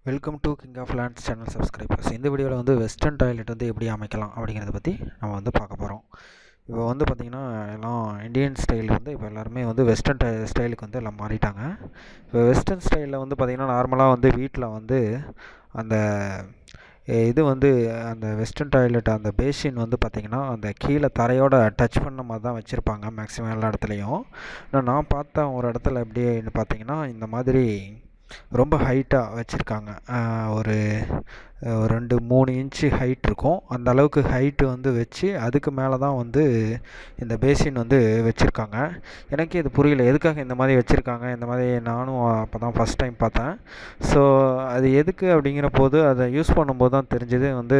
welcome to king of lands channel subscribers இந்த வீடியோவில் வந்து வெஸ்டர்ன் டாய்லெட் வந்து எப்படி அமைக்கலாம் அப்படிங்கிறத பற்றி நம்ம வந்து பார்க்க போகிறோம் இப்போ வந்து பார்த்திங்கன்னா எல்லாம் இந்தியன் ஸ்டைல் வந்து இப்போ எல்லாருமே வந்து வெஸ்டர்ன் டை ஸ்டைலுக்கு வந்து எல்லாம் மாறிட்டாங்க இப்போ வெஸ்டர்ன் ஸ்டைலில் வந்து பார்த்திங்கன்னா நார்மலாக வந்து வீட்டில் வந்து அந்த இது வந்து அந்த வெஸ்டர்ன் டாய்லெட் அந்த பேஷின் வந்து பார்த்திங்கன்னா அந்த கீழே தரையோட டச் பண்ண மாதிரி தான் வச்சுருப்பாங்க மேக்ஸிமம் எல்லா இடத்துலையும் ஆனால் நான் பார்த்த ஒரு இடத்துல எப்படின்னு பார்த்தீங்கன்னா இந்த மாதிரி ரொம்ப ஹைட்டாக வச்சுருக்காங்க ஒரு ஒரு ரெண்டு மூணு இன்ச்சு ஹைட் இருக்கும் அந்த அளவுக்கு ஹைட்டு வந்து வச்சு அதுக்கு மேலே தான் வந்து இந்த பேசின் வந்து வச்சுருக்காங்க எனக்கே இது புரியல எதுக்காக இந்த மாதிரி வச்சுருக்காங்க இந்த மாதிரி நானும் அப்போ தான் ஃபஸ்ட் டைம் பார்த்தேன் ஸோ அது எதுக்கு அப்படிங்கிற போது அதை யூஸ் பண்ணும்போது தான் தெரிஞ்சது வந்து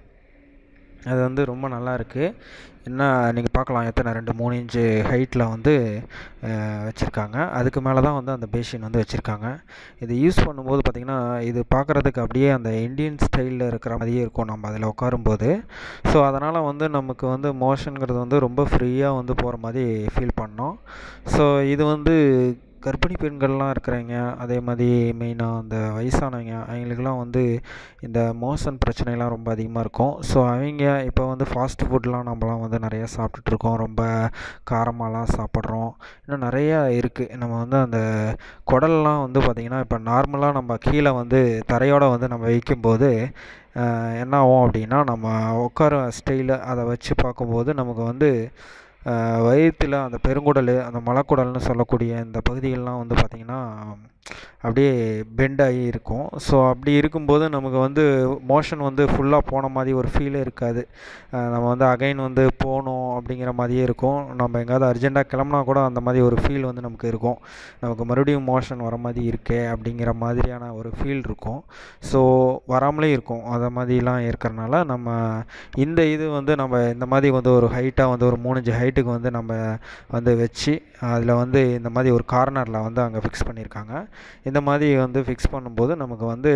அது வந்து ரொம்ப நல்லா இருக்குது என்ன நீங்கள் பார்க்கலாம் எத்தனை ரெண்டு மூணு இன்ச்சு ஹைட்டில் வந்து வச்சுருக்காங்க அதுக்கு மேலே தான் வந்து அந்த பேஷின் வந்து வச்சுருக்காங்க இது யூஸ் பண்ணும்போது பார்த்திங்கன்னா இது பார்க்குறதுக்கு அப்படியே அந்த இந்தியன் ஸ்டைலில் இருக்கிற மாதிரியே இருக்கும் நம்ம அதில் உட்காரும்போது ஸோ அதனால் வந்து நமக்கு வந்து மோஷனுங்கிறது வந்து ரொம்ப ஃப்ரீயாக வந்து போகிற மாதிரி ஃபீல் பண்ணோம் ஸோ இது வந்து கர்ப்பிணி பெண்கள்லாம் இருக்கிறவங்க அதே மாதிரி மெயினாக அந்த வயசானவங்க அவங்களுக்குலாம் வந்து இந்த மோஷன் பிரச்சனைலாம் ரொம்ப அதிகமாக இருக்கும் ஸோ அவங்க இப்போ வந்து ஃபாஸ்ட் ஃபுட்லாம் நம்மலாம் வந்து நிறையா சாப்பிட்டுட்ருக்கோம் ரொம்ப காரமாலாம் சாப்பிட்றோம் இன்னும் நிறையா இருக்குது நம்ம வந்து அந்த குடல்லாம் வந்து பார்த்திங்கன்னா இப்போ நார்மலாக நம்ம கீழே வந்து தரையோடு வந்து நம்ம வைக்கும்போது என்ன ஆகும் அப்படின்னா நம்ம உட்கார ஸ்டைலு அதை வச்சு பார்க்கும்போது நமக்கு வந்து வயிற்றில் அந்த பெருங்குடல் அந்த மலக்குடல்னு சொல்லக்கூடிய இந்த பகுதிகளெலாம் வந்து பார்த்திங்கன்னா அப்படியே பெண்ட் ஆகி இருக்கும் ஸோ அப்படி இருக்கும்போது நமக்கு வந்து மோஷன் வந்து ஃபுல்லாக போன மாதிரி ஒரு ஃபீலே இருக்காது நம்ம வந்து அகைன் வந்து போகணும் அப்படிங்கிற மாதிரியே இருக்கும் நம்ம எங்கேயாவது அர்ஜெண்ட்டாக கிளம்புனா கூட அந்த மாதிரி ஒரு ஃபீல் வந்து நமக்கு இருக்கும் நமக்கு மறுபடியும் மோஷன் வர மாதிரி இருக்கே அப்படிங்கிற மாதிரியான ஒரு ஃபீல் இருக்கும் ஸோ வராமலே இருக்கும் அதை மாதிரிலாம் இருக்கிறனால நம்ம இந்த இது வந்து நம்ம இந்த மாதிரி வந்து ஒரு ஹைட்டாக வந்து ஒரு மூணு இன்ச்சு ஹைட்டுக்கு வந்து நம்ம வந்து வச்சு அதில் வந்து இந்த மாதிரி ஒரு கார்னரில் வந்து அங்கே ஃபிக்ஸ் பண்ணியிருக்காங்க இந்த மாதிரி வந்து ஃபிக்ஸ் பண்ணும்போது நமக்கு வந்து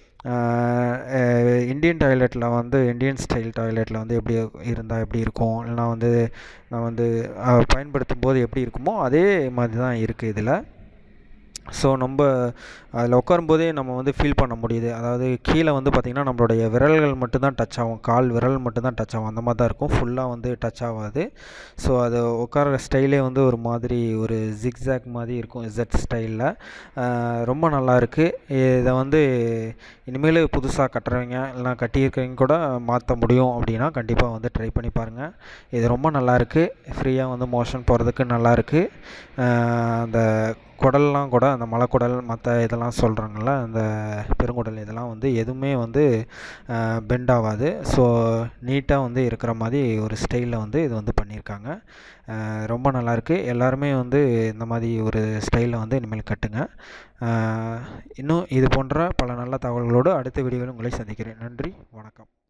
இந்தியன் டாய்லெட்டில் வந்து இந்தியன் ஸ்டைல் டாய்லெட்டில் வந்து எப்படி இருந்தால் எப்படி இருக்கும் இல்லைனா வந்து நான் வந்து பயன்படுத்தும் போது எப்படி இருக்குமோ அதே மாதிரி தான் இருக்குது இதில் ஸோ நம்ம அதில் உட்காரும்போதே நம்ம வந்து ஃபீல் பண்ண முடியுது அதாவது கீழே வந்து பார்த்திங்கன்னா நம்மளுடைய விரல்கள் மட்டும்தான் டச் ஆகும் கால் விரல் மட்டும்தான் டச் ஆகும் அந்த மாதிரி தான் இருக்கும் ஃபுல்லாக வந்து டச் ஆகாது ஸோ அது உட்கார ஸ்டைலே வந்து ஒரு மாதிரி ஒரு ஜிக்ஸாக் மாதிரி இருக்கும் இசட் ஸ்டைலில் ரொம்ப நல்லா இருக்குது இதை வந்து இனிமேல் புதுசாக கட்டுறவங்க இல்லைனா கட்டியிருக்கவங்க கூட மாற்ற முடியும் அப்படின்னா கண்டிப்பாக வந்து ட்ரை பண்ணி பாருங்கள் இது ரொம்ப நல்லாயிருக்கு ஃப்ரீயாக வந்து மோஷன் போகிறதுக்கு நல்லாயிருக்கு அந்த குடல்லாம் கூட அந்த மலைக்குடல் மற்ற இதெல்லாம் சொல்கிறாங்கள்ல அந்த பெருங்குடல் இதெல்லாம் வந்து எதுவுமே வந்து பெண்ட் ஆகாது ஸோ நீட்டாக வந்து இருக்கிற மாதிரி ஒரு ஸ்டைலில் வந்து இது வந்து பண்ணியிருக்காங்க ரொம்ப நல்லாயிருக்கு எல்லாருமே வந்து இந்த மாதிரி ஒரு ஸ்டைலில் வந்து இனிமேல் கட்டுங்க இன்னும் இது போன்ற பல நல்ல தகவல்களோடு அடுத்த வீடியோவில் உங்களை சந்திக்கிறேன் நன்றி வணக்கம்